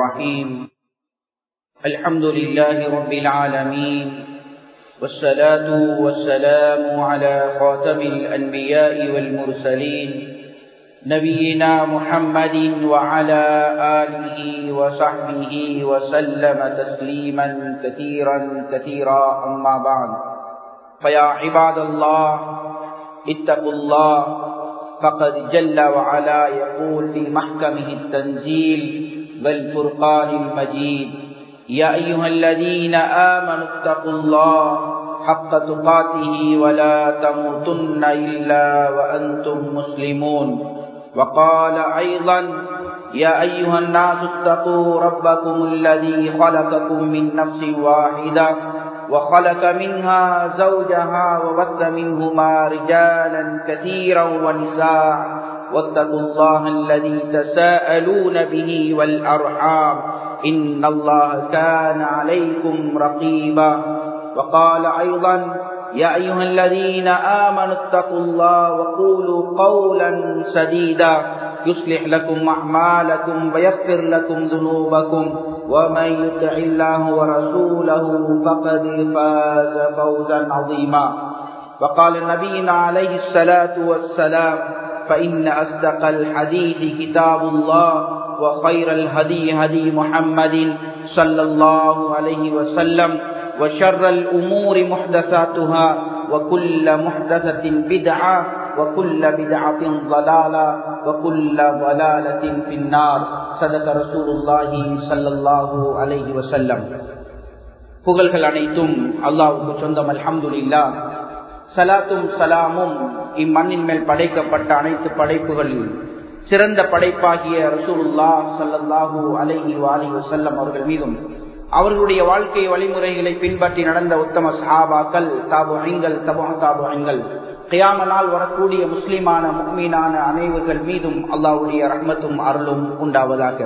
الرحيم الحمد لله رب العالمين والصلاة والسلام على خاتم الأنبياء والمرسلين نبينا محمد وعلى آله وصحبه وسلم تسليما كثيرا كثيرا أما بعد فيا عباد الله اتقوا الله فقد جل وعلا يقول في محكمه التنزيل والفرقان المجيد يا أيها الذين آمنوا اتقوا الله حق تقاته ولا تموتن إلا وأنتم مسلمون وقال أيضا يا أيها الناس اتقوا ربكم الذي خلقكم من نفس واحدة وخلق منها زوجها وبث منهما رجالا كثيرا ونساء واتقوا الله الذي تساءلون به والأرحام إن الله كان عليكم رقيبا وقال أيضا يا أيها الذين آمنوا اتقوا الله وقولوا قولا سديدا يصلح لكم أعمالكم ويغفر لكم ذنوبكم ومن يطع الله ورسوله فقد فاز فوزا عظيما وقال نبينا عليه الصلاة والسلام فإن أصدق الحديث كتاب الله وخير الهدي هدي محمد صلى الله عليه وسلم وشر الأمور محدثاتها وكل محدثة بدعة وكل بدعة ضلالة وكل ضلالة في النار صدق رسول الله صلى الله عليه وسلم புகழ்கள் அனைத்தும் அல்லாவுக்கு சொந்தம் அல்ஹம்துலில்லா சலாத்தும் சலாமும் இம்மண்ணின் மேல் படைக்கப்பட்ட அனைத்து படைப்புகளில் சிறந்த படைப்பாகிய ரசூலுல்லா சல்லல்லாஹூ அலைஹி வாலி வசல்லம் அவர்கள் மீதும் அவர்களுடைய வாழ்க்கை வழிமுறைகளை பின்பற்றி நடந்த உத்தம சஹாபாக்கள் தாபுங்கள் தபா தாபுங்கள் கியாம நாள் வரக்கூடிய முஸ்லிமான முக்மீனான அனைவர்கள் மீதும் அல்லாவுடைய ரஹ்மத்தும் அருளும் உண்டாவதாக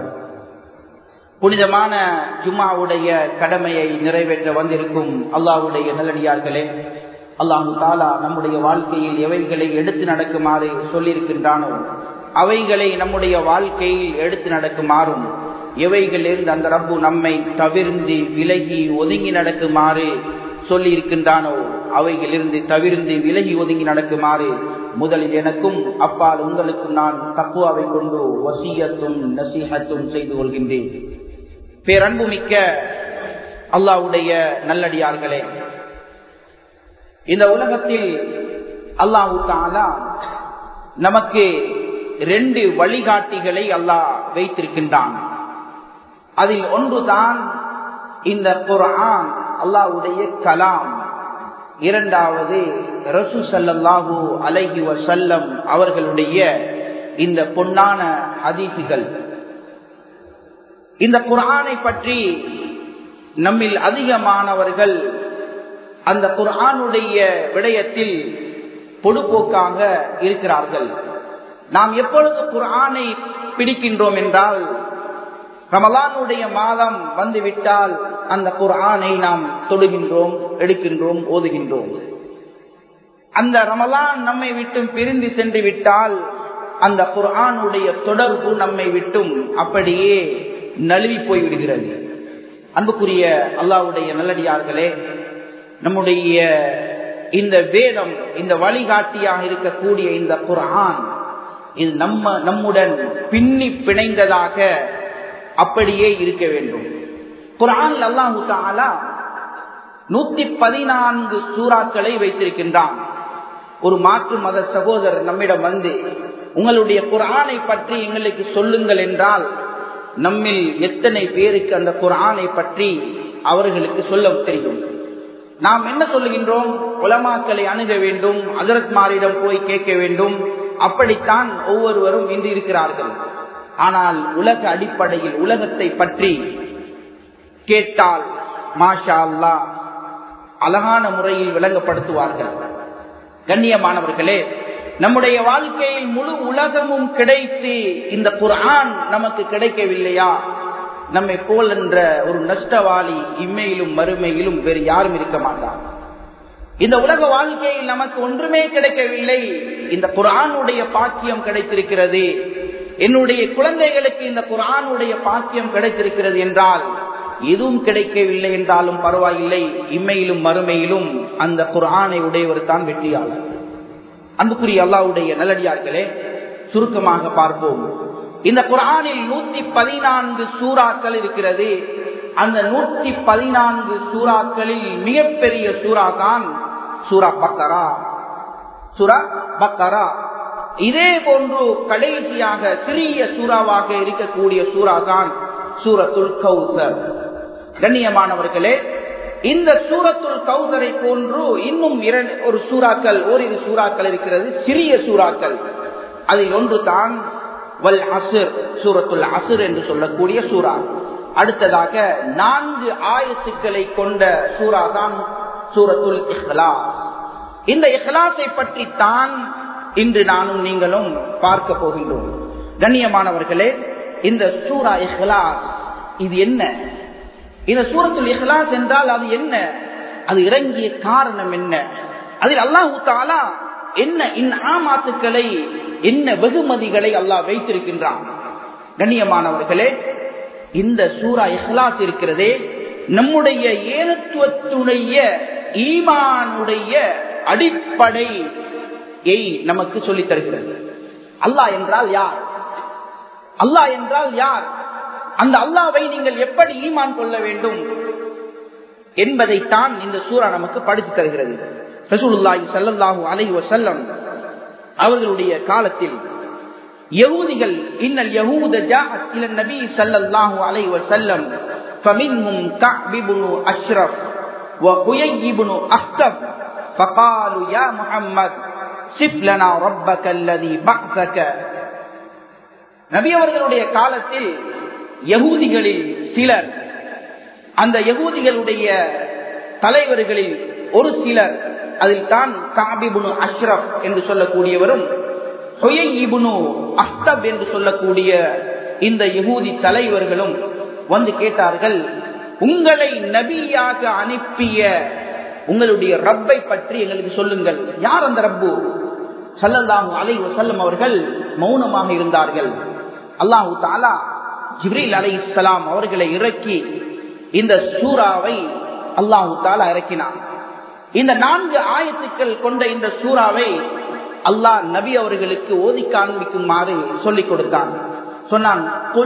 புனிதமான ஜும்மாவுடைய கடமையை நிறைவேற்ற வந்திருக்கும் அல்லாவுடைய நல்லடியார்களே அல்லாஹு தாலா நம்முடைய வாழ்க்கையில் எவைகளை எடுத்து நடக்குமாறு சொல்லியிருக்கின்றானோ அவைகளை நம்முடைய வாழ்க்கையில் எடுத்து நடக்குமாறும் எவைகளிலிருந்து அந்த ரப்பு நம்மை தவிர்ந்து விலகி ஒதுங்கி நடக்குமாறு சொல்லி இருக்கின்றானோ அவைகளிலிருந்து தவிர்ந்து விலகி ஒதுங்கி நடக்குமாறு முதலில் எனக்கும் அப்பால் உங்களுக்கும் நான் தக்குவாவை கொண்டு வசியத்தும் நசீகத்தும் செய்து கொள்கின்றேன் பேரன்புமிக்க அல்லாவுடைய நல்லடியார்களே இந்த உலகத்தில் அல்லாஹு தாலா நமக்கு ரெண்டு வழிகாட்டிகளை அல்லாஹ் வைத்திருக்கின்றான் அதில் ஒன்றுதான் இந்த குரான் அல்லாவுடைய கலாம் இரண்டாவது ரசூ சல்லாஹூ அலஹி வசல்லம் அவர்களுடைய இந்த பொன்னான ஹதீசுகள் இந்த குரானை பற்றி நம்மில் அதிகமானவர்கள் அந்த குரானுடைய விடயத்தில் பொடுப்போக்காக இருக்கிறார்கள் நாம் எப்பொழுது குரானை பிடிக்கின்றோம் என்றால் ரமலானுடைய மாதம் வந்துவிட்டால் அந்த குரானை நாம் தொடுகின்றோம் எடுக்கின்றோம் ஓதுகின்றோம் அந்த ரமலான் நம்மை விட்டும் பிரிந்து சென்று விட்டால் அந்த குரானுடைய தொடர்பு நம்மை விட்டும் அப்படியே நழுவி போய்விடுகிறது அன்புக்குரிய அல்லாவுடைய நல்லடியார்களே நம்முடைய இந்த வேதம் இந்த வழிகாட்டியாக இருக்கக்கூடிய இந்த குரான் இது நம்ம நம்முடன் பின்னி பிணைந்ததாக அப்படியே இருக்க வேண்டும் குரான் அல்லாஹு தாலா நூத்தி பதினான்கு சூறாக்களை வைத்திருக்கின்றான் ஒரு மாற்று மத சகோதரர் நம்மிடம் வந்து உங்களுடைய குரானை பற்றி எங்களுக்கு சொல்லுங்கள் என்றால் நம்மில் எத்தனை பேருக்கு அந்த குரானை பற்றி அவர்களுக்கு சொல்ல தெரியும் நாம் என்ன சொல்லுகின்றோம் உலமாக்களை அணுக வேண்டும் அசரத்மாரிடம் போய் கேட்க வேண்டும் அப்படித்தான் ஒவ்வொருவரும் இன்று இருக்கிறார்கள் ஆனால் உலக அடிப்படையில் உலகத்தை பற்றி கேட்டால் மாஷா அல்லா அழகான முறையில் விளங்கப்படுத்துவார்கள் கண்ணியமானவர்களே நம்முடைய வாழ்க்கையில் முழு உலகமும் கிடைத்து இந்த குரான் நமக்கு கிடைக்கவில்லையா நம்மை போல் என்ற ஒரு நஷ்டவாளி இம்மையிலும் மறுமையிலும் வேறு யாரும் இருக்க மாட்டார் இந்த உலக வாழ்க்கையில் நமக்கு ஒன்றுமே கிடைக்கவில்லை இந்த குரானுடைய பாக்கியம் கிடைத்திருக்கிறது என்னுடைய குழந்தைகளுக்கு இந்த குரானுடைய பாக்கியம் கிடைத்திருக்கிறது என்றால் எதுவும் கிடைக்கவில்லை என்றாலும் பரவாயில்லை இம்மையிலும் மறுமையிலும் அந்த குரானை உடையவர் தான் வெற்றியாளர் அன்புக்குரிய அல்லாவுடைய நல்லடியார்களே சுருக்கமாக பார்ப்போம் இந்த குரானில் நூத்தி பதினான்கு சூறாக்கள் இருக்கிறது அந்த நூத்தி பதினான்கு சூறாக்களில் மிகப்பெரிய சூறா தான் சூரா பக்கரா சூரா பக்கரா இதே போன்று கடைசியாக சிறிய சூறாவாக இருக்கக்கூடிய சூறா தான் சூரத்துல் கௌசர் கண்ணியமானவர்களே இந்த சூரத்துல் கௌசரை போன்று இன்னும் இரண்டு ஒரு சூறாக்கள் ஓரிரு சூறாக்கள் இருக்கிறது சிறிய சூறாக்கள் அதில் ஒன்று தான் வல் அசுர் சூரத்துல் அசுர் என்று சொல்லக்கூடிய சூறா அடுத்ததாக நான்கு ஆயத்துக்களை கொண்ட சூறா தான் சூரத்துல் இஹ்லாஸ் இந்த இஹ்லாஸை பற்றி தான் இன்று நானும் நீங்களும் பார்க்க போகின்றோம் கண்ணியமானவர்களே இந்த சூரா இஹ்லாஸ் இது என்ன இந்த சூரத்துல் இஹ்லாஸ் என்றால் அது என்ன அது இறங்கிய காரணம் என்ன அதில் அல்லாஹு தாலா என்ன இந்நாமாத்துக்களை என்ன வெகுமதிகளை அல்லாஹ் வைத்திருக்கின்றான் கண்ணியமானவர்களே இந்த சூரா இஹ்லாஸ் இருக்கிறதே நம்முடைய ஏனத்துவத்துடைய ஈமானுடைய அடிப்படையை நமக்கு சொல்லித் தருகிறது அல்லாஹ் என்றால் யார் அல்லாஹ் என்றால் யார் அந்த அல்லாவை நீங்கள் எப்படி ஈமான் கொள்ள வேண்டும் என்பதைத்தான் இந்த சூறா நமக்கு படித்து தருகிறது ரசூலுல்லாஹி ஸல்லல்லாஹு அலைஹி வஸல்லம் அவர்களுடைய காலத்தில் யஹூதிகள் இன்னல் யஹூத ஜாஅத் இல நபி ஸல்லல்லாஹு அலைஹி வஸல்லம் فمنهم كعب بن أشرف وحيي بن أخطب فقالوا يا محمد صف لنا ربك الذي بعثك நபி அவர்களுடைய காலத்தில் யகூதிகளில் சிலர் அந்த யகூதிகளுடைய தலைவர்களில் ஒரு சிலர் அதில் தான் காபிபுனு அஷ்ரப் என்று சொல்லக்கூடியவரும் அஸ்தப் என்று சொல்லக்கூடிய இந்த யகூதி தலைவர்களும் வந்து கேட்டார்கள் உங்களை நபியாக அனுப்பிய உங்களுடைய ரப்பை பற்றி எங்களுக்கு சொல்லுங்கள் யார் அந்த ரப்பு சல்லல்லாஹு அலை வசல்லம் அவர்கள் மௌனமாக இருந்தார்கள் அல்லாஹு தாலா ஜிப்ரீல் அலை இஸ்லாம் அவர்களை இறக்கி இந்த சூறாவை அல்லாஹு தாலா இறக்கினான் இந்த நான்கு ஆயத்துக்கள் கொண்ட இந்த சூறாவை அல்லாஹ் நபி அவர்களுக்கு ஓதி காண்பிக்குமாறு சொல்லிக் கொடுத்தான் சொன்னான்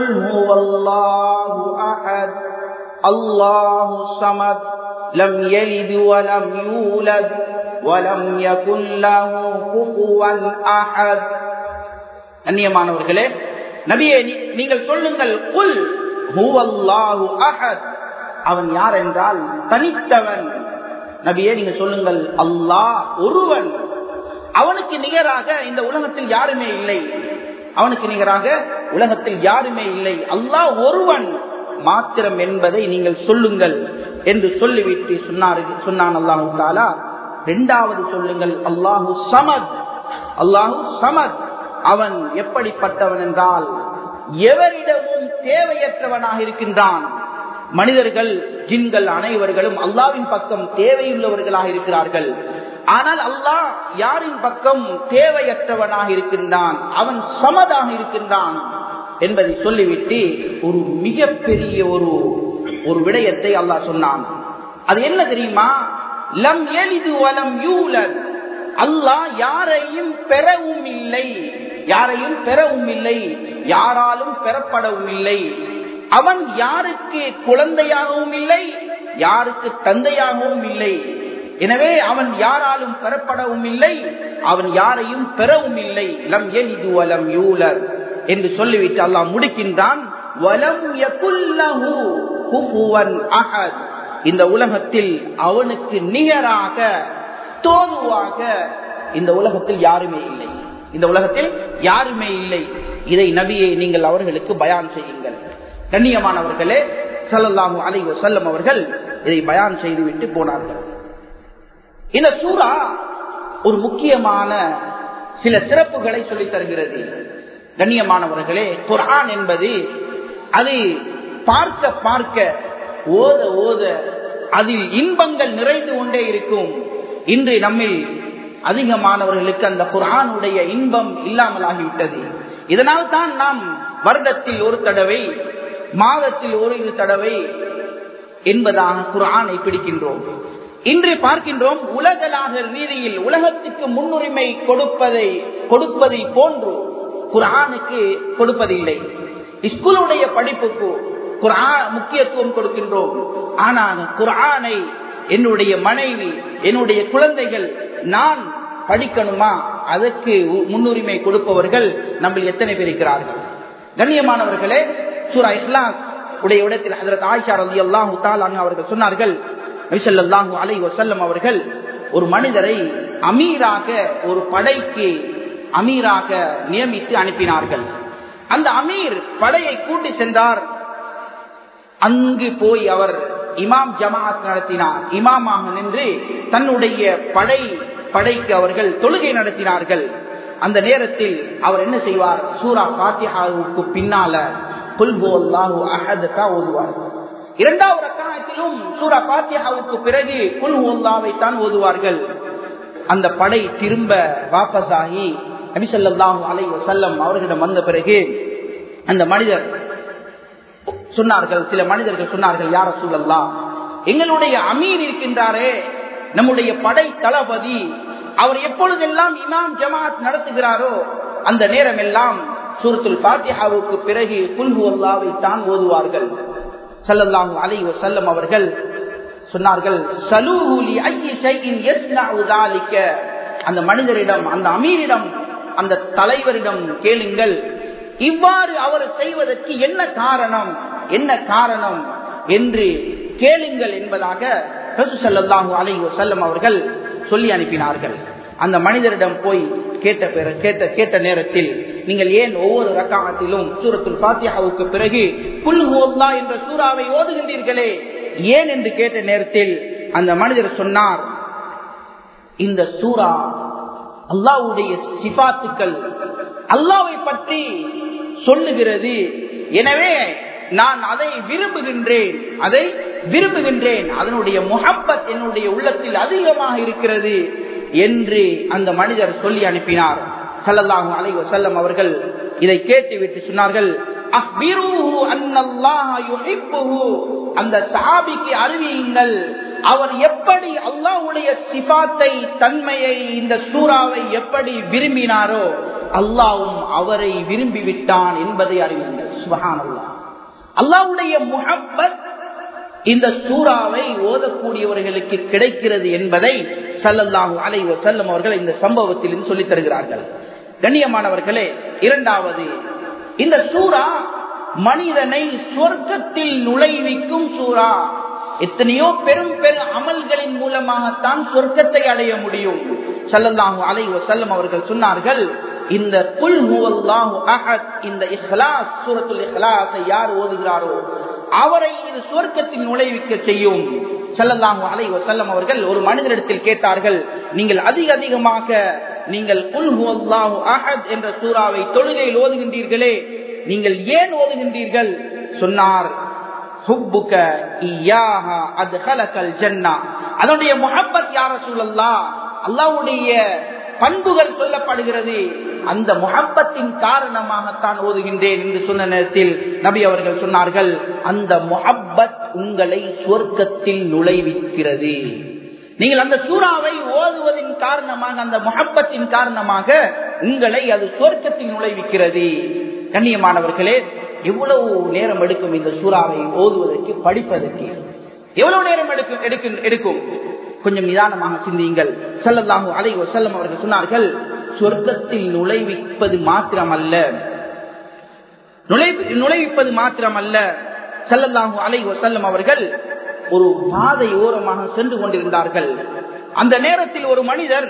அல்லாஹு சமத் லம் யலிது வலம் யூலத் வலம் யகுன் லஹு குஃபுவன் அஹத் கண்ணியமானவர்களே நபியே நீங்கள் சொல்லுங்கள் குல் ஹுவல்லாஹு அஹத் அவன் யார் என்றால் தனித்தவன் நபியே நீங்க சொல்லுங்கள் அல்லாஹ் ஒருவன் அவனுக்கு நிகராக இந்த உலகத்தில் யாருமே இல்லை அவனுக்கு நிகராக உலகத்தில் யாருமே இல்லை அல்லாஹ் ஒருவன் மாத்திரம் என்பதை நீங்கள் சொல்லுங்கள் என்று சொல்லிவிட்டு சொன்னார்கள் சொன்னான் அல்லாஹு தாலா இரண்டாவது சொல்லுங்கள் அல்லாஹு சமத் அல்லாஹு சமத் அவன் எப்படிப்பட்டவன் என்றால் எவரிடமும் தேவையற்றவனாக இருக்கின்றான் மனிதர்கள் ஜின்கள் அனைவர்களும் அல்லாவின் பக்கம் தேவையுள்ளவர்களாக இருக்கிறார்கள் ஆனால் அல்லாஹ் யாரின் பக்கம் தேவையற்றவனாக இருக்கின்றான் அவன் சமதாக இருக்கின்றான் என்பதை சொல்லிவிட்டு ஒரு மிகப்பெரிய ஒரு ஒரு விடயத்தை அல்லாஹ் சொன்னான் அது என்ன தெரியுமா லம் எளிது வலம் யூலன் அல்லாஹ் யாரையும் பெறவும் இல்லை யாரையும் பெறவும் இல்லை யாராலும் பெறப்படவும் இல்லை அவன் யாருக்கு குழந்தையாகவும் இல்லை யாருக்கு தந்தையாகவும் இல்லை எனவே அவன் யாராலும் பெறப்படவும் இல்லை அவன் யாரையும் பெறவும் இல்லை லம் எலிது வலம் யூலர் என்று சொல்லிவிட்டு அல்லாஹ் முடிக்கின்றான் வலம் யகுல்லஹு குஃபுவன் அஹத் இந்த உலகத்தில் அவனுக்கு நிகராக தோதுவாக இந்த உலகத்தில் யாருமே இல்லை இந்த உலகத்தில் யாருமே இல்லை இதை நபியை நீங்கள் அவர்களுக்கு பயான் செய்யுங்கள் கண்ணியமானவர்களே சல்லல்லாஹு அலை வசல்லம் அவர்கள் இதை பயான் செய்துவிட்டு போனார்கள் இந்த சூறா ஒரு முக்கியமான சில சிறப்புகளை சொல்லித் தருகிறது கண்ணியமானவர்களே குரான் என்பது அது பார்க்க பார்க்க ஓத ஓத அதில் இன்பங்கள் நிறைந்து கொண்டே இருக்கும் இன்று நம்மில் அதிகமானவர்களுக்கு அந்த குரானுடைய இன்பம் இல்லாமல் ஆகிவிட்டது இதனால் தான் நாம் வருடத்தில் ஒரு தடவை மாதத்தில் ஒரு இரு தடவை என்பதாக குரானை பிடிக்கின்றோம் இன்று பார்க்கின்றோம் உலகளாக ரீதியில் உலகத்துக்கு முன்னுரிமை கொடுப்பதை கொடுப்பதை போன்று குரானுக்கு கொடுப்பதில்லை ஸ்கூலுடைய படிப்புக்கு குரான் முக்கியத்துவம் கொடுக்கின்றோம் ஆனால் குரானை என்னுடைய மனைவி என்னுடைய குழந்தைகள் நான் படிக்கணுமா அதற்கு முன்னுரிமை கொடுப்பவர்கள் நம்ம எத்தனை பேர் இருக்கிறார்கள் கண்ணியமானவர்களே சூரா இஸ்லாம் உடைய இடத்தில் ஹதரத் ஆயிஷா ரதி அல்லாஹு தாலாங்க அவர்கள் சொன்னார்கள் நபிசல்லாஹு அலை வசல்லம் அவர்கள் ஒரு மனிதரை அமீராக ஒரு படைக்கு அமீராக நியமித்து அனுப்பினார்கள் அந்த அமீர் படையை கூட்டி சென்றார் அங்கு போய் அவர் இமாம் ஜமாத் நடத்தினார் இமாமாக நின்று தன்னுடைய படை படைக்கு அவர்கள் தொழுகை நடத்தினார்கள் அந்த நேரத்தில் அவர் என்ன செய்வார் சூரா பாத்தியாவுக்கு பின்னால ஓதுவார் இரண்டாவது ரக்காயத்திலும் சூரா பாத்தியாவுக்கு பிறகு குல் ஓல்லாவை தான் ஓதுவார்கள் அந்த படை திரும்ப வாபஸாகி நபிசல்லாஹு அலை வசல்லம் அவர்களிடம் வந்த பிறகு அந்த மனிதர் சொன்னார்கள் சில மனிதர்கள் சொன்னார்கள் யார சூழல்லா எங்களுடைய அமீர் இருக்கின்றாரே நம்முடைய படை தளபதி அவர் எப்பொழுதெல்லாம் இமாம் ஜமாத் நடத்துகிறாரோ அந்த நேரம் எல்லாம் சூரத்துல் பாத்தியாவுக்கு பிறகு குல்ஹு அல்லாவை தான் ஓதுவார்கள் சல்லல்லாஹு அலை வசல்லம் அவர்கள் சொன்னார்கள் சலூஹுலி ஐய ஷைஇன் யஸ்னஉ ذلك அந்த மனிதரிடம் அந்த அமீரிடம் அந்த தலைவரிடம் கேளுங்கள் இவ்வாறு அவர் செய்வதற்கு என்ன காரணம் என்ன காரணம் என்று கேளுங்கள் என்பதாக ரசூசல்லாஹு அலை வசல்லம் அவர்கள் சொல்லி அனுப்பினார்கள் அந்த மனிதரிடம் போய் கேட்ட பிற கேட்ட கேட்ட நேரத்தில் நீங்கள் ஏன் ஒவ்வொரு ரக்காமத்திலும் சூரத்துல் பாத்தியாவுக்கு பிறகு புல் ஓத்லா என்ற சூறாவை ஓதுகின்றீர்களே ஏன் என்று கேட்ட நேரத்தில் அந்த மனிதர் சொன்னார் இந்த சூறா அல்லாவுடைய சிபாத்துக்கள் அல்லாவை பற்றி சொல்லுகிறது எனவே நான் அதை விரும்புகின்றேன் அதை விரும்புகின்றேன் அதனுடைய முகப்பத் என்னுடைய உள்ளத்தில் அதிகமாக இருக்கிறது என்று அந்த மனிதர் சொல்லி அனுப்பினார் சல்லல்லாஹு அலை வசல்லம் அவர்கள் இதை கேட்டுவிட்டு சொன்னார்கள் அந்த சாபிக்கு அறிவியுங்கள் அவர் எப்படி அல்லாவுடைய சிபாத்தை தன்மையை இந்த சூறாவை எப்படி விரும்பினாரோ அல்லாவும் அவரை விரும்பி விட்டான் என்பதை அறிவியுங்கள் சுபஹான் அல்லா அல்லாவுடைய முகப்பத் இந்த சூறாவை ஓதக்கூடியவர்களுக்கு கிடைக்கிறது என்பதை சல்லல்லாஹு அலை செல்லம் அவர்கள் இந்த சம்பவத்தில் சொல்லித் தருகிறார்கள் கண்ணியமானவர்களே இரண்டாவது இந்த சூறா மனிதனை சொர்க்கத்தில் நுழைவிக்கும் சூறா எத்தனையோ பெரும் பெரும் அமல்களின் மூலமாகத்தான் சொர்க்கத்தை அடைய முடியும் சல்லல்லாஹு அலை செல்லம் அவர்கள் சொன்னார்கள் இந்த குல் அஹத் இந்த இஹ்லாஸ் சூரத்துல் இஹ்லாஸை யார் ஓதுகிறாரோ அவரை இது சுவர்க்கத்தில் நுழைவிக்க செய்யும் செல்லல்லாஹு அலை வசல்லம் அவர்கள் ஒரு மனிதரிடத்தில் கேட்டார்கள் நீங்கள் அதிக அதிகமாக நீங்கள் குல் அஹத் என்ற சூறாவை தொழுகையில் ஓதுகின்றீர்களே நீங்கள் ஏன் ஓதுகின்றீர்கள் சொன்னார் அதனுடைய முகப்பத் யார சூழல்லா அல்லாவுடைய பண்புகள் சொல்லப்படுகிறது அந்த முகப்பத்தின் காரணமாகத்தான் ஓதுகின்றேன் என்று சொன்ன நேரத்தில் நபி அவர்கள் சொன்னார்கள் அந்த முகப்பத் உங்களை சொர்க்கத்தில் நுழைவிக்கிறது நீங்கள் அந்த சூறாவை ஓதுவதின் காரணமாக அந்த முகப்பத்தின் காரணமாக உங்களை அது சொர்க்கத்தில் நுழைவிக்கிறது கண்ணியமானவர்களே எவ்வளவு நேரம் எடுக்கும் இந்த சூறாவை ஓதுவதற்கு படிப்பதற்கு எவ்வளவு நேரம் எடுக்கும் எடுக்கும் கொஞ்சம் நிதானமாக சிந்தியுங்கள் செல்லல்லாஹு அலை செல்லம் அவர்கள் சொன்னார்கள் சொர்க்கத்தில் நுழைவிப்பது மாத்திரமல்ல நுழைவிப்பது மாத்திரமல்ல செல்லல்லாஹு அலை செல்லம் அவர்கள் ஒரு பாதை ஓரமாக சென்று கொண்டிருந்தார்கள் அந்த நேரத்தில் ஒரு மனிதர்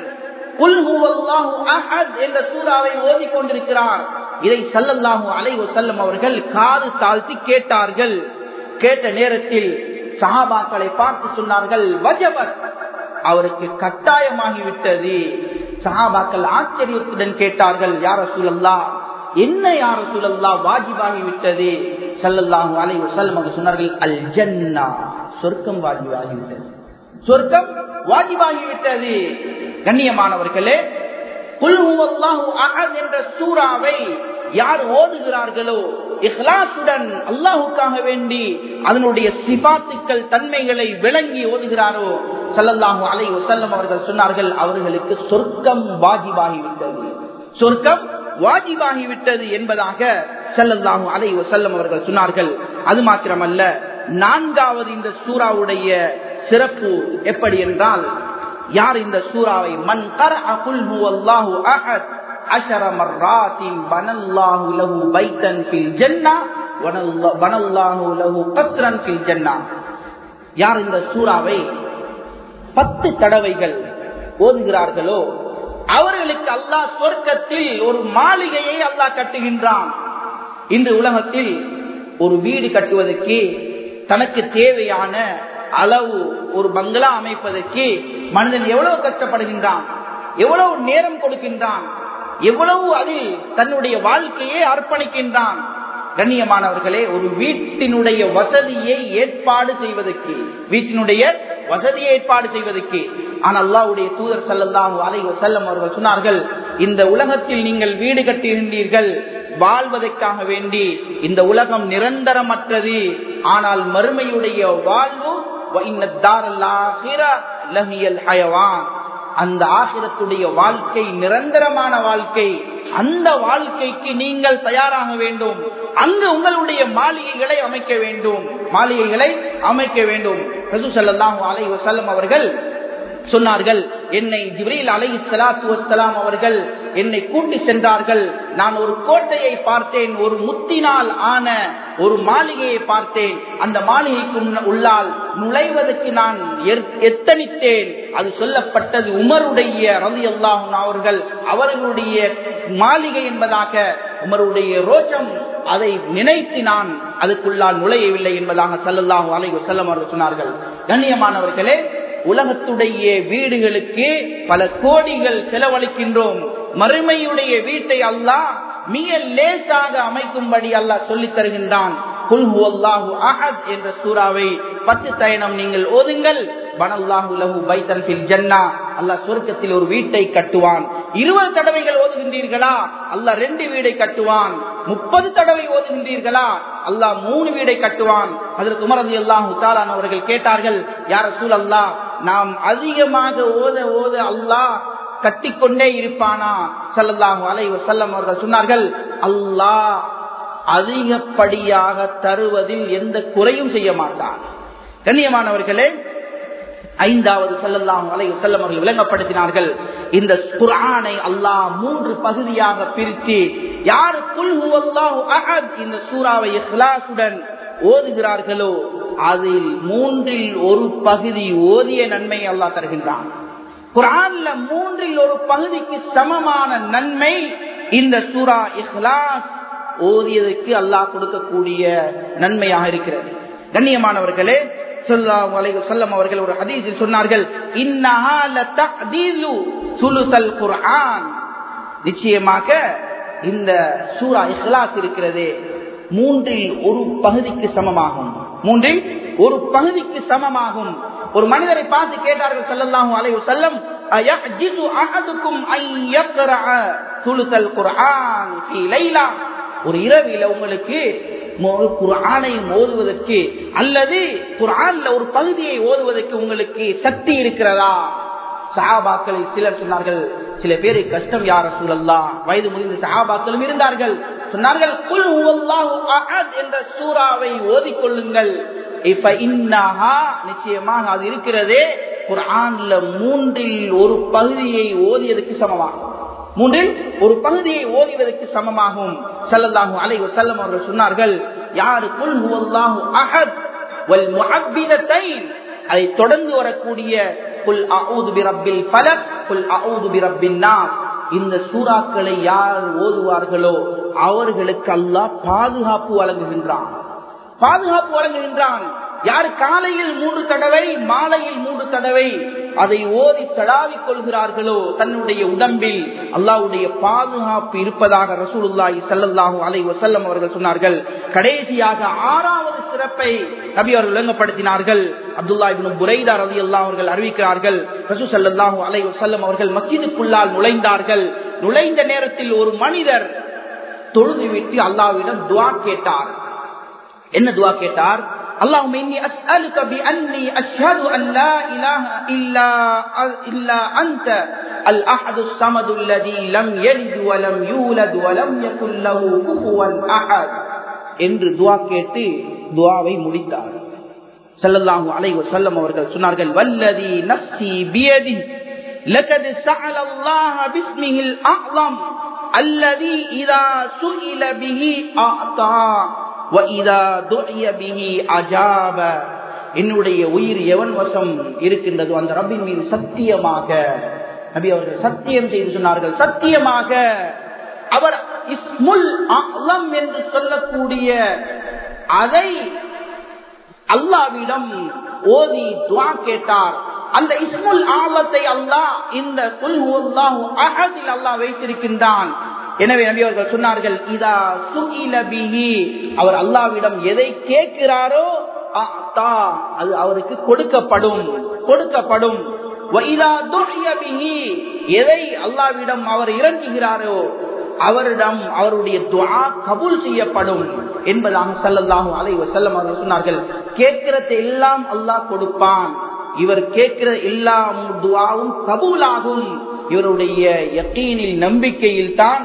என்ற சூறாவை ஓதிக் கொண்டிருக்கிறார் இதை சல்லல்லாஹு அலை செல்லம் அவர்கள் காது தாழ்த்தி கேட்டார்கள் கேட்ட நேரத்தில் சஹாபாக்களை பார்த்து சொன்னார்கள் வஜபத் அவருக்கு கட்டாயமாகிவிட்டது சஹாபாக்கள் ஆச்சரியத்துடன் கேட்டார்கள் யார சூழல்லா என்ன யார சூழல்லா வாஜிபாகி விட்டது சல்லல்லாஹு அலை வசல்லம் சொன்னார்கள் அல் ஜன்னா சொர்க்கம் வாஜிபாகிவிட்டது சொர்க்கம் வாஜிபாகிவிட்டது கண்ணியமானவர்களே என்ற சூறாவை யார் ஓதுகிறார்களோ இஹ்லாசுடன் அல்லாஹுக்காக வேண்டி அதனுடைய சிபாத்துக்கள் தன்மைகளை விளங்கி ஓதுகிறாரோ சல்லல்லாஹு அலை வசல்லம் அவர்கள் சொன்னார்கள் அவர்களுக்கு சொர்க்கம் வாஜிபாகிவிட்டது சொர்க்கம் வாஜிபாகிவிட்டது என்பதாக செல்லல்லாஹு அலை வசல்லம் அவர்கள் சொன்னார்கள் அது மாத்திரமல்ல நான்காவது இந்த சூறாவுடைய சிறப்பு எப்படி என்றால் யார் இந்த சூறாவை மன் கர அகுல் அல்லாஹு அஹத் அஷர மர்ராத்தின் பனல்லாஹு லஹு பைத்தன் ஃபில் ஜன்னா பனல்லாஹு லஹு கத்ரன் ஃபில் ஜன்னா யார் இந்த சூறாவை பத்து தடவைகள் ஓதுகிறார்களோ அவர்களுக்கு அல்லாஹ் சொர்க்கத்தில் ஒரு மாளிகையை அல்லாஹ் கட்டுகின்றான் இன்று உலகத்தில் ஒரு வீடு கட்டுவதற்கு தனக்கு தேவையான அளவு ஒரு பங்களா அமைப்பதற்கு மனிதன் எவ்வளவு கஷ்டப்படுகின்றான் எவ்வளவு நேரம் கொடுக்கின்றான் எவ்வளவு அதில் தன்னுடைய வாழ்க்கையை அர்ப்பணிக்கின்றான் கண்ணியமானவர்களே ஒரு வீட்டினுடைய வசதியை ஏற்பாடு செய்வதற்கு வீட்டினுடைய வசதியை ஏற்பாடு செய்வதற்கு ஆனால் அல்லாவுடைய தூதர் சல்லல்லாஹு அலை செல்லம் அவர்கள் சொன்னார்கள் இந்த உலகத்தில் நீங்கள் வீடு கட்டுகின்றீர்கள் வாழ்வதற்காக வேண்டி இந்த உலகம் நிரந்தரமற்றது ஆனால் மறுமையுடைய வாழ்வு அந்த ஆசிரத்துடைய வாழ்க்கை நிரந்தரமான வாழ்க்கை அந்த வாழ்க்கைக்கு நீங்கள் தயாராக வேண்டும் அங்கு உங்களுடைய மாளிகைகளை அமைக்க வேண்டும் மாளிகைகளை அமைக்க வேண்டும் அலை வசல்லம் அவர்கள் சொன்னார்கள் என்னை ஜிப்ரீல் அலை சலாத்து வசலாம் அவர்கள் என்னை கூட்டி சென்றார்கள் நான் ஒரு கோட்டையை பார்த்தேன் ஒரு முத்தினால் ஆன ஒரு மாளிகையை பார்த்தேன் அந்த மாளிகைக்கு உள்ளால் நுழைவதற்கு நான் எத்தனித்தேன் அது சொல்லப்பட்டது உமருடைய ரவி அல்லாஹன் அவர்கள் அவர்களுடைய மாளிகை என்பதாக உமருடைய ரோஜம் அதை நினைத்து நான் அதுக்குள்ளால் நுழையவில்லை என்பதாக சல்லல்லாஹு அலை வசல்லம் அவர்கள் சொன்னார்கள் கண்ணியமானவர்களே உலகத்துடைய வீடுகளுக்கு பல கோடிகள் செலவழிக்கின்றோம் மறுமையுடைய வீட்டை அல்லாஹ் மிக லேசாக அமைக்கும்படி அல்லாஹ் சொல்லித் தருகின்றான் என்ற சூறாவை பத்து தயணம் நீங்கள் ஓதுங்கள் அல்லாஹ் சொர்க்கத்தில் ஒரு வீட்டை கட்டுவான் இருபது தடவைகள் ஓதுகின்றீர்களா அல்லாஹ் ரெண்டு வீடை கட்டுவான் முப்பது தடவை ஓதுகின்றீர்களா அல்லாஹ் மூணு வீடை கட்டுவான் அதற்கு உமரது அல்லாஹ் உத்தாலான் அவர்கள் கேட்டார்கள் யார சூழ் அல்லாஹ் நாம் அதிகமாக ஓத ஓத அல்லாஹ் கட்டிக்கொண்டே இருப்பானா சல்லல்லாஹு அலை வசல்லம் அவர்கள் சொன்னார்கள் அல்லாஹ் அதிகப்படியாக தருவதில் எந்த குறையும் செய்ய மாட்டான் கண்ணியமானவர்களே ஐந்தாவது செல்லல்லாம் அலை செல்லம் அவர்கள் விளங்கப்படுத்தினார்கள் இந்த குரானை அல்லாஹ் மூன்று பகுதியாக பிரித்து யார் இந்த சூறாவை இஹ்லாசுடன் ஓதுகிறார்களோ அதில் மூன்றில் ஒரு பகுதி ஓதிய நன்மை அல்லாஹ் தருகின்றான் குரான்ல மூன்றில் ஒரு பகுதிக்கு சமமான நன்மை இந்த சூரா இஹ்லாஸ் ஓதியதற்கு அல்லாஹ் கொடுக்கக்கூடிய நன்மையாக இருக்கிறது கண்ணியமானவர்களே சொல்லம் அவர்கள் ஒரு ஹதீஸில் சொன்னார்கள் நிச்சயமாக இந்த சூரா இஹ்லாஸ் இருக்கிறது மூன்றில் ஒரு பகுதிக்கு சமமாகும் மூன்றில் ஒரு பகுதிக்கு சமமாகும் ஒரு மனிதரை பார்த்து கேட்டார்கள் செல்லல்லாஹும் அலை செல்லம் ஒரு இரவில உங்களுக்கு குரானை ஓதுவதற்கு அல்லது குரான்ல ஒரு பகுதியை ஓதுவதற்கு உங்களுக்கு சக்தி இருக்கிறதா சஹாபாக்களை சிலர் சொன்னார்கள் சில பேரை கஷ்டம் யார சூழல்லா வயது முதிர்ந்த சஹாபாக்களும் இருந்தார்கள் சொன்னார்கள் குல் என்ற சூறாவை ஓதிக்கொள்ளுங்கள் இப்ப இன்னாஹா நிச்சயமாக அது இருக்கிறதே குரான்ல மூன்றில் ஒரு பகுதியை ஓதியதற்கு சமமாகும் மூன்றில் ஒரு பகுதியை ஓதுவதற்கு சமமாகும் சல்லல்லாஹு அலை வசல்லம் அவர்கள் சொன்னார்கள் யாரு குல் ஹுவல்லாஹு அஹத் வல் முஅப்பிதத்தைன் அதை தொடர்ந்து வரக்கூடிய குல் அஊது பிரப்பில் ஃபலக் குல் அஊது பிரப்பின் நாஸ் இந்த சூறாக்களை யார் ஓதுவார்களோ அவர்களுக்கு அல்லாஹ் பாதுகாப்பு வழங்குகின்றான் பாதுகாப்பு வழங்குகின்றான் யார் காலையில் மூன்று தடவை மாலையில் மூன்று தடவை அதை ஓதி தடாவிக் கொள்கிறார்களோ தன்னுடைய உடம்பில் அல்லாவுடைய பாதுகாப்பு இருப்பதாக ரசூலுல்லாஹி சல்லல்லாஹு அலை வசல்லம் அவர்கள் சொன்னார்கள் கடைசியாக ஆறாவது சிறப்பை நபி அவர்கள் விளங்கப்படுத்தினார்கள் அப்துல்லா இபின் புரைதா ரவி அல்லா அவர்கள் அறிவிக்கிறார்கள் ரசூ சல்லாஹூ அலை வசல்லம் அவர்கள் மஸ்ஜிதுக்குள்ளால் நுழைந்தார்கள் நுழைந்த நேரத்தில் ஒரு மனிதர் தொழுது விட்டு அல்லாவிடம் துவா கேட்டார் என்ன துவா கேட்டார் اللهم إني أسألك بأني أشهد أن لا إله إلا, إلا أنت الأحد الصمد الذي لم يلد ولم يولد ولم يكن له كفوا أحد என்று துவா கேட்டு துவாவை முடித்தார் சல்லல்லாஹு அலைஹி வஸல்லம் அவர்கள் சொன்னார்கள் வல்லதி நஃப்சி பியதி لقد سأل الله باسمه الأعظم الذي إذا سئل به أعطى وإذا دعي به أجاب என்னுடைய உயிர் எவன் வசம் இருக்கின்றது அந்த ரப்பின் மீது சத்தியமாக நபி அவர்கள் சத்தியம் செய்து சொன்னார்கள் சத்தியமாக அவர் இஸ்முல் அலம் என்று சொல்லக்கூடிய அதை அல்லாவிடம் ஓதி துவா கேட்டார் அந்த இஸ்முல் ஆலத்தை அல்லாஹ் இந்த அஹதில் அல்லாஹ் வைத்திருக்கின்றான் எனவே நபி அவர்கள் சொன்னார்கள் இதா சுகில பிஹி அவர் அல்லாவிடம் எதை கேட்கிறாரோ அது அவருக்கு கொடுக்கப்படும் கொடுக்கப்படும் எதை அல்லாவிடம் அவர் இறங்குகிறாரோ அவரிடம் அவருடைய துவா கபூல் செய்யப்படும் என்பதாக சல்லல்லாஹும் அலை செல்லம் அவர்கள் சொன்னார்கள் கேட்கிறத எல்லாம் அல்லாஹ் கொடுப்பான் இவர் கேட்கிற எல்லா துவாவும் கபூலாகும் இவருடைய யக்கீனில் நம்பிக்கையில் தான்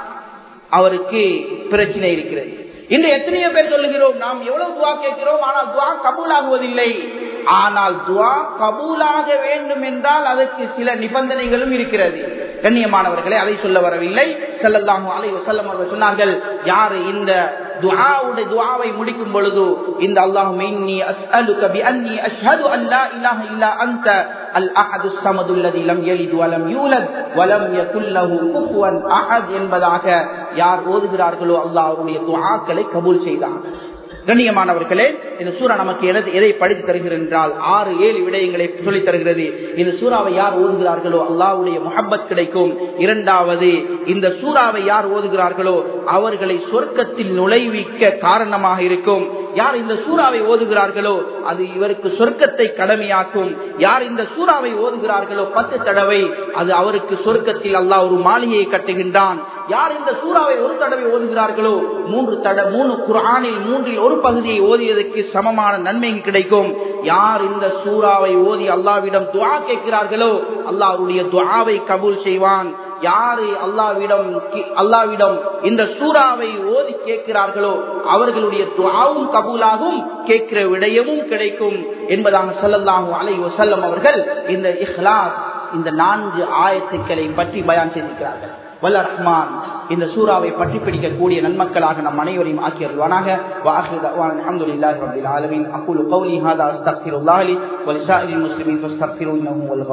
அவருக்கு பிரச்சனை இருக்கிறது இன்று எத்தனையோ பேர் சொல்லுகிறோம் நாம் எவ்வளவு துவா கேட்கிறோம் ஆனால் துவா கபூலாகுவதில்லை ஆனால் துவா கபூலாக வேண்டும் என்றால் அதற்கு சில நிபந்தனைகளும் இருக்கிறது கண்ணியமானவர்களே அதை சொல்ல வரவில்லை செல்லல்லாமு அலை வசல்லம் அவர்கள் சொன்னார்கள் யாரு இந்த துஆவுடைய துஆவை முடிக்கும் பொழுது இந்த அல்லாஹும் இன்னி அஸ்அலுக பிஅன்னி அஷ்ஹது அன் லா இலாஹ இல்லா அன்த அல் அஹது ஸமது அல்லதி லம் யலித் வ லம் யூலத் வ லம் யகுல் லஹு குஃபுவன் அஹத் என்பதாக யார் ஓதுகிறார்களோ அல்லாஹ் அவருடைய துஆக்களை கபூல் செய்தான் கண்ணியமானவர்களே இந்த சூறா நமக்கு எதை எதை படித்து தருகிறது என்றால் ஆறு ஏழு விடயங்களை சொல்லித் தருகிறது இந்த சூறாவை யார் ஓதுகிறார்களோ அல்லாவுடைய முகப்பத் கிடைக்கும் இரண்டாவது இந்த சூறாவை யார் ஓதுகிறார்களோ அவர்களை சொர்க்கத்தில் நுழைவிக்க காரணமாக இருக்கும் யார் இந்த சூறாவை ஓதுகிறார்களோ அது இவருக்கு சொர்க்கத்தை கடமையாக்கும் யார் இந்த சூறாவை ஓதுகிறார்களோ பத்து தடவை அது அவருக்கு சொர்க்கத்தில் அல்லாஹ் ஒரு மாளிகையை கட்டுகின்றான் யார் இந்த சூறாவை ஒரு தடவை ஓதுகிறார்களோ மூன்று தட மூணு குரானில் மூன்றில் ஒரு பகுதியை ஓதியதற்கு சமமான நன்மை கிடைக்கும் யார் இந்த சூறாவை ஓதி அல்லாவிடம் துவா கேட்கிறார்களோ அல்லாவுடைய துவாவை கபூல் செய்வான் யாரு அல்லாவிடம் அல்லாவிடம் இந்த சூறாவை ஓதி கேட்கிறார்களோ அவர்களுடைய துவாவும் கபூலாகும் கேட்கிற விடயமும் கிடைக்கும் என்பதாக சொல்லல்லாகும் அலை வசல்லம் அவர்கள் இந்த இஹ்லாஸ் இந்த நான்கு ஆயத்துக்களை பற்றி பயான் செய்திருக்கிறார்கள் வல்ல ரஹ்மான் இந்த சூறாவை பற்றி பிடிக்கக்கூடிய நன்மக்களாக நம் அனைவரையும் ஆக்கியருள்வானாக الحمد لله رب العالمين أقول قولي هذا أستغفر الله لي ولسائر المسلمين فاستغفروا إنه هو